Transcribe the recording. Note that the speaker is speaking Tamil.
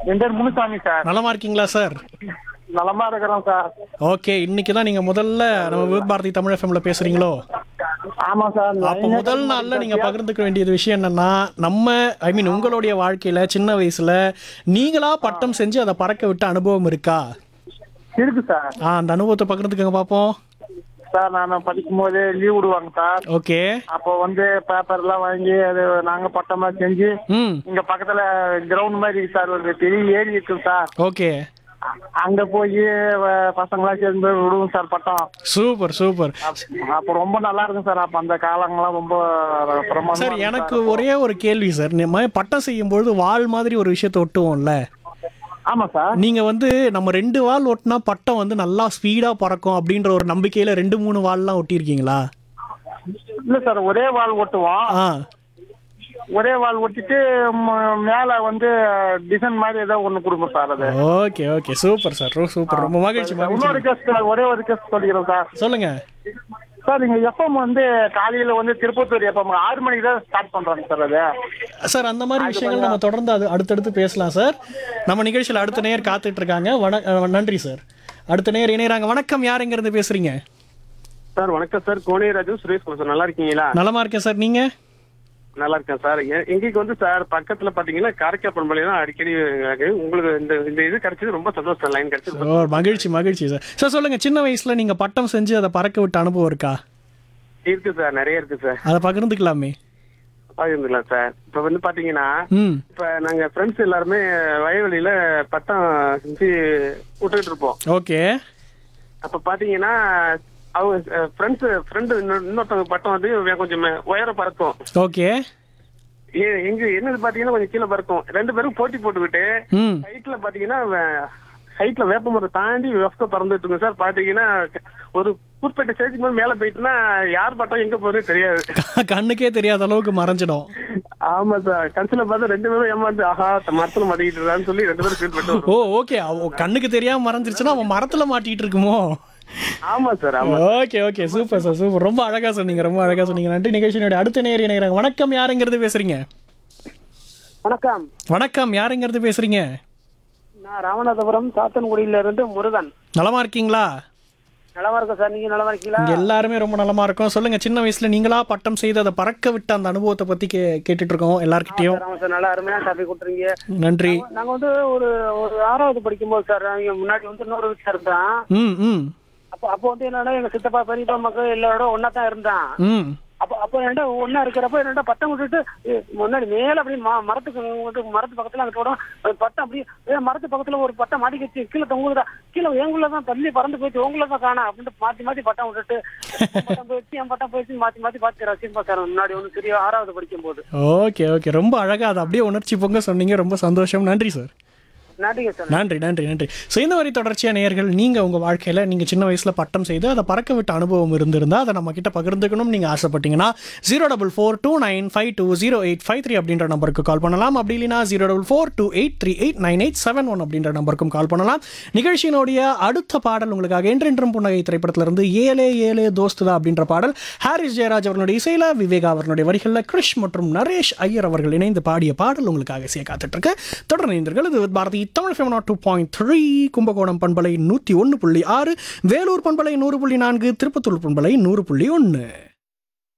என் பேர் முனுசாமி சார் நலமா இருக்கீங்களா சார் நலமா இருக்கிறோம் சார் ஓகே இன்னைக்கு தான் நீங்க முதல்ல நம்ம வித் பாரதி தமிழ் எஃப்எம்ல பேசுறீங்களோ ஆமா சார் அப்ப முதல் நாள்ல நீங்க பகிர்ந்துக்க வேண்டியது விஷயம் என்னன்னா நம்ம ஐ மீன் உங்களுடைய வாழ்க்கையில சின்ன வயசுல நீங்களா பட்டம் செஞ்சு அதை பறக்க விட்ட அனுபவம் இருக்கா இருக்கு சார் ஆ அந்த அனுபவத்தை பகிர்ந்துக்கங்க பாப்போம் சார் நான் படிக்கும் போது லீவ் விடுவாங்க சார் ஓகே அப்போ வந்து பேப்பர் எல்லாம் வாங்கி அது நாங்க பட்டமா செஞ்சு ம் இங்க பக்கத்துல கிரவுண்ட் மாதிரி இருக்கு சார் ஒரு பெரிய ஏரி இருக்கு சார் ஓகே அங்க போய் பசங்களாம் சேர்ந்து விடுவோம் சார் பட்டம் சூப்பர் சூப்பர் அப்ப ரொம்ப நல்லா இருக்கும் சார் அப்ப அந்த காலங்கள்லாம் ரொம்ப பிரமாதமா சார் எனக்கு ஒரே ஒரு கேள்வி சார் நம்ம பட்டம் செய்யும்பொழுது வால் மாதிரி ஒரு விஷயத்தை ஒட்டுவோம்ல ஆமா சார் நீங்க வந்து நம்ம ரெண்டு வால் ஒட்டினா பட்டம் வந்து நல்லா ஸ்பீடா பறக்கும் அப்படின்ற ஒரு நம்பிக்கையில ரெண்டு மூணு வால்லாம் ஒட்டியிருக்கீங்களா இல்ல சார் ஒரே வால் ஓட்டுவோம் ஆ ஒரே வால் ஒட்டிட்டு ம- மேல வந்து டிசைன் மாதிரி ஏதோ ஒண்ணு கொடுப்போம் சார் அது okay okay super sir super ரொம்ப மகிழ்ச்சி மகிழ்ச்சி இன்னொரு கேஸ் ஒரே ஒரு கேஸ் சொல்லிக்கிறேன் சார் சொல்லுங்க சார் இங்க எஃப்எம் வந்து காலையில வந்து திருப்பத்தூர் எஃப்எம் ஆறு மணிக்கு தான் ஸ்டார்ட் பண்றாங்க சார் அது சார் அந்த மாதிரி விஷயங்கள் நம்ம தொடர்ந்து அது அடுத்தடுத்து பேசலாம் சார் நம்ம நிகழ்ச்சியில் அடுத்த நேயர் காத்துட்டு இருக்காங்க வண அஹ் நன்றி சார் அடுத்த நேயர் இணையறாங்க வணக்கம் யார் எங்க இருந்து பேசுறீங்க சார் வணக்கம் சார் கோனேராஜு சுரேஷ் குமார் சார் நல்லா இருக்கீங்களா நலமா இருக்கேன் சார் நீங்க நல்லா இருக்கேன் சார் எ- எங்களுக்கு வந்து சார் பக்கத்துல பாத்தீங்கன்னா காரைக்கால் பண்பலை தான் அடிக்கடி எனக்கு உங்களுக்கு இந்த இந்த இது கிடைச்சது ரொம்ப சந்தோஷம் சார் லைன் கிடைச்சது ஓ மகிழ்ச்சி மகிழ்ச்சி சார் சார் சொல்லுங்க சின்ன வயசுல நீங்க பட்டம் செஞ்சு அதை பறக்க விட்ட அனுபவம் இருக்கா இருக்கு சார் நிறைய இருக்கு சார் அதை பகிர்ந்துக்கலாமே பகிர்ந்துக்கலாம் சார் இப்ப வந்து பாத்தீங்கன்னா ம் இப்ப நாங்க ஃப்ரெண்ட்ஸ் எல்லாருமே வயல்வெளியில பட்டம் செஞ்சு விட்டுக்கிட்டு இருப்போம் ஓகே அப்ப பாத்தீங்கன்னா அவங்க ஃப்ரெண்ட்ஸ் ஃப்ரெண்டு இன்னொருத்தவங்க பட்டம் வந்து வே- கொஞ்சம் மே- உயரம் பறக்கும் ஓகே ஏ- எங்க என்னது பாத்தீங்கன்னா கொஞ்சம் கீழே பறக்கும் ரெண்டு பேரும் போட்டி போட்டுக்கிட்டு ம் ஹைட்ல பாத்தீங்கன்னா ஹைட்ல வேப்ப மரம் தாண்டி வெஃப்க பறந்துட்டு இருக்கு சார் பாத்தீங்கன்னா ஒரு குறிப்பிட்ட ஸ்டேஜுக்கு மேல மேல போயிட்டுனா யார் பட்டம் எங்க போறது தெரியாது கண்ணுக்கே தெரியாத அளவுக்கு மறைஞ்சிடும் ஆமா சார் கடைசியில பார்த்தா ரெண்டு பேரும் ஏமாந்து ஆஹா த- மரத்துல மாட்டிக்கிட்டு இருக்கான்னு சொல்லி ரெண்டு பேரும் ஃபீல் பண்ணிட்டு ஓ வரும். ஓகே கண்ணுக்கு தெரியாம மறைஞ்சிருச்சுன்னா அவன் மரத்துல மாட்டிட்டு இருக்குமோ ஆமா சார் ஆமா okay okay super sir super ரொம்ப அழகா சொன்னீங்க ரொம்ப அழகா சொன்னீங்க நன்றி நிகழ்ச்சியினுடைய அடுத்த நேர் இணைகிறாங்க வணக்கம் யாருங்கிறது பேசுறீங்க வணக்கம் வணக்கம் யாருங்கிறது பேசுறீங்க நான் ராமநாதபுரம் சாத்தன்குடியில இருந்து முருகன் நலமா இருக்கீங்களா நலமா இருக்கேன் சார் நீங்க நலமா இருக்கீங்களா இங்க எல்லாருமே ரொம்ப நலமா இருக்கோம் சொல்லுங்க சின்ன வயசுல நீங்களா பட்டம் செய்து அதை பறக்க விட்ட அந்த அனுபவத்தை பத்தி கே கேட்டுட்டு இருக்கோம் எல்லார்கிட்டயும் சார், ஆமா சார் நல்லா அருமையா டாபிக் கொடுத்துறீங்க நன்றி நாங்க வந்து ஒரு ஒரு ஆறாவது படிக்கும்போது சார் நாங்க முன்னாடி வந்து இன்னொரு வீட்டுல இருந்தோம் ம் ம் அப்போ அப்போ வந்து என்னன்னா எங்க சித்தப்பா பெரியப்பா மக்கள் எல்லாரோட ஒன்னா தான் இருந்தான் ம் அப்போ அப்போ என்னடா ஒன்னா இருக்கிறப்ப என்னடா பட்டம் விட்டுட்டு ஏ, முன்னாடி மேல அப்படியே ம- மரத்துக்கு வந்து மரத்து பக்கத்துல அங்க போடும் அது பட்டம் அப்படியே ஏ, மரத்து பக்கத்துல ஒரு பட்டம் மாட்டி வச்சு கீழே தொங்குதா கீழே எங்குள்ள தான் தள்ளி பறந்து போயிடுச்சு உங்களை தான் காணா அப்படின்ட்டு மாத்தி மாத்தி பட்டம் விட்டுட்டு உன் பட்டம் போயிடுச்சு என் பட்டம் போயிடுச்சு மாத்தி மாத்தி பாத்து ரசிப்பா சார் முன்னாடி ஒன்று சரி ஆறாவது படிக்கும் போது ஓகே ஓகே ரொம்ப அழகா அதை அப்படியே உணர்ச்சி பொங்க சொன்னீங்க ரொம்ப சந்தோஷம் நன்றி சார் நன்றிங்க சார் நன்றி நன்றி நன்றி ஸோ இந்த மாதிரி தொடர்ச்சியாக நேயர்கள் நீங்கள் உங்கள் வாழ்க்கையில் நீங்கள் சின்ன வயசில் பட்டம் செய்து அதை பறக்க விட்ட அனுபவம் இருந்திருந்தால் அதை நம்ம கிட்ட பகிர்ந்துக்கணும்னு நீங்கள் ஆசைப்பட்டீங்கன்னா zero double four two nine five two zero eight five three அப்படின்ற நம்பருக்கு கால் பண்ணலாம் அப்படி இல்லைனா zero double four two eight three eight nine eight seven one அப்படின்ற நம்பருக்கும் கால் பண்ணலாம் நிகழ்ச்சியினுடைய அடுத்த பாடல் உங்களுக்காக என்றென்றும் புன்னகை திரைப்படத்திலிருந்து ஏலே ஏலே தோஸ்துதா அப்படின்ற பாடல் ஹாரிஸ் ஜெயராஜ் அவர்களுடைய இசையில் விவேகா அவர்களுடைய வரிகளில் கிருஷ் மற்றும் நரேஷ் ஐயர் அவர்கள் இணைந்து பாடிய பாடல் உங்களுக்காக செய்ய காத்துட்டு இருக்கு தொடர்ந்து இணைந்தீர்கள் இது Bharathi Tamil FM two point three Kumbakonam பண்பலை நூற்றி ஒன்று புள்ளி ஆறு வேலூர் பண்பலை நூறு புள்ளி நான்கு திருப்பத்தூர் பண்பலை நூறு புள்ளி ஒன்று